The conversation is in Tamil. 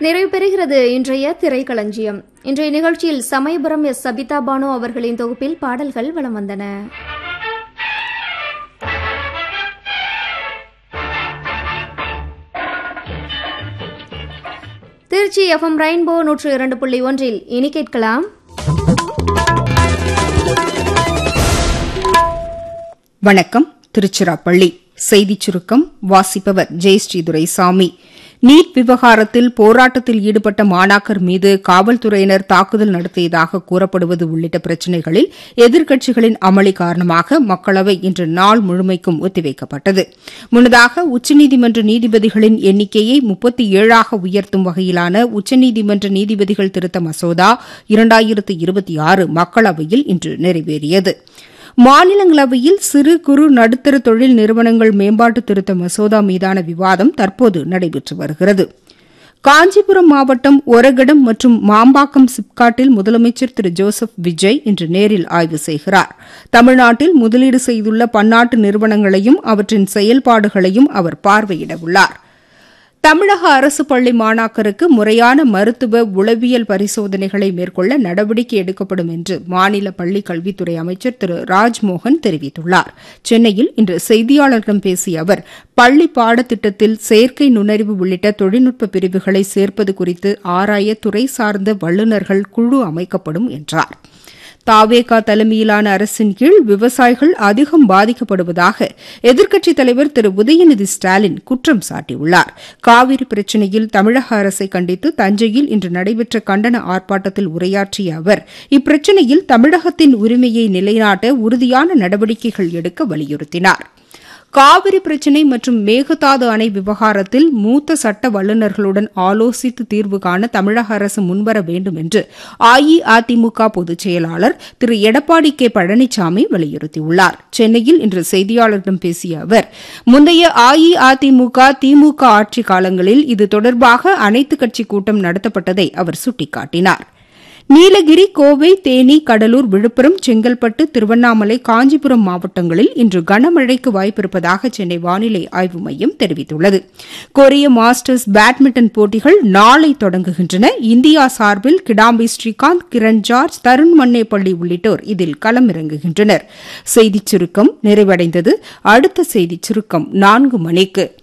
நிறைவு பெறுகிறது இன்றைய திரைக்களஞ்சியம் இன்றைய நிகழ்ச்சியில் சமயபுரம் எஸ் சபிதா பானு அவர்களின் தொகுப்பில் பாடல்கள் வலம் வந்தன திருச்சி எஃப்எம் ரெயின்போ நூற்று இரண்டு புள்ளி ஒன்றில் இனி கேட்கலாம் வணக்கம் திருச்சிராப்பள்ளி செய்திச் சுருக்கம் வாசிப்பவர் ஜெயஸ்ரீ துரைசாமி நீட் விவகாரத்தில் போராட்டத்தில் ஈடுபட்ட மாணாக்கர் மீது காவல்துறையினர் தாக்குதல் நடத்தியதாக கூறப்படுவது உள்ளிட்ட பிரச்சினைகளில் எதிர்க்கட்சிகளின் அமளி காரணமாக மக்களவை இன்று நாள் முழுமைக்கும் ஒத்திவைக்கப்பட்டது முன்னதாக உச்சநீதிமன்ற நீதிபதிகளின் எண்ணிக்கையை முப்பத்தி ஏழாக உயர்த்தும் வகையிலான உச்சநீதிமன்ற நீதிபதிகள் திருத்த மசோதா இரண்டாயிரத்து இருபத்தி ஆறு மக்களவையில் இன்று நிறைவேறியது மாநிலங்களவையில் சிறு குறு நடுத்தர தொழில் நிறுவனங்கள் மேம்பாட்டு திருத்த மசோதா மீதான விவாதம் தற்போது நடைபெற்று வருகிறது காஞ்சிபுரம் மாவட்டம் ஒரகடம் மற்றும் மாம்பாக்கம் சிப்காட்டில் முதலமைச்சர் திரு ஜோசப் விஜய் இன்று நேரில் ஆய்வு செய்கிறார் தமிழ்நாட்டில் முதலீடு செய்துள்ள பன்னாட்டு நிறுவனங்களையும் அவற்றின் செயல்பாடுகளையும் அவர் பார்வையிட உள்ளார் தமிழக அரசு பள்ளி மாணாக்கருக்கு முறையான மருத்துவ உளவியல் பரிசோதனைகளை மேற்கொள்ள நடவடிக்கை எடுக்கப்படும் என்று மாநில பள்ளிக் கல்வித்துறை அமைச்சர் திரு ராஜ்மோகன் தெரிவித்துள்ளார் சென்னையில் இன்று செய்தியாளர்களிடம் பேசிய அவர் பள்ளி பாடத்திட்டத்தில் செயற்கை நுண்ணறிவு உள்ளிட்ட தொழில்நுட்ப பிரிவுகளை சேர்ப்பது குறித்து ஆராய துறை சார்ந்த வல்லுநர்கள் குழு அமைக்கப்படும் என்றார் தாவேகா தலைமையிலான அரசின் கீழ் விவசாயிகள் அதிகம் பாதிக்கப்படுவதாக எதிர்க்கட்சித் தலைவர் திரு உதயநிதி ஸ்டாலின் குற்றம் சாட்டியுள்ளார் காவிரி பிரச்சினையில் தமிழக அரசை கண்டித்து தஞ்சையில் இன்று நடைபெற்ற கண்டன ஆர்ப்பாட்டத்தில் உரையாற்றிய அவர் இப்பிரச்சினையில் தமிழகத்தின் உரிமையை நிலைநாட்ட உறுதியான நடவடிக்கைகள் எடுக்க வலியுறுத்தினார் காவிரி பிரச்சினை மற்றும் மேகதாது அணை விவகாரத்தில் மூத்த சட்ட வல்லுநர்களுடன் ஆலோசித்து தீர்வு காண தமிழக அரசு முன்வர வேண்டும் என்று அஇஅதிமுக பொதுச் செயலாளர் திரு எடப்பாடி கே பழனிசாமி வலியுறுத்தியுள்ளார் சென்னையில் இன்று செய்தியாளர்களிடம் பேசிய அவர் முந்தைய அஇஅதிமுக திமுக ஆட்சி காலங்களில் இது தொடர்பாக அனைத்துக் கட்சி கூட்டம் நடத்தப்பட்டதை அவர் சுட்டிக்காட்டினார் நீலகிரி கோவை தேனி கடலூர் விழுப்புரம் செங்கல்பட்டு திருவண்ணாமலை காஞ்சிபுரம் மாவட்டங்களில் இன்று கனமழைக்கு வாய்ப்பிருப்பதாக சென்னை வானிலை ஆய்வு மையம் தெரிவித்துள்ளது கொரிய மாஸ்டர்ஸ் பேட்மிண்டன் போட்டிகள் நாளை தொடங்குகின்றன இந்தியா சார்பில் கிடாம்பி ஸ்ரீகாந்த் கிரண் ஜார்ஜ் தருண் மன்னேப்பள்ளி உள்ளிட்டோர் இதில் களமிறங்குகின்றனர் செய்திச் சுருக்கம் நிறைவடைந்தது அடுத்த செய்திச் சுருக்கம் நான்கு மணிக்கு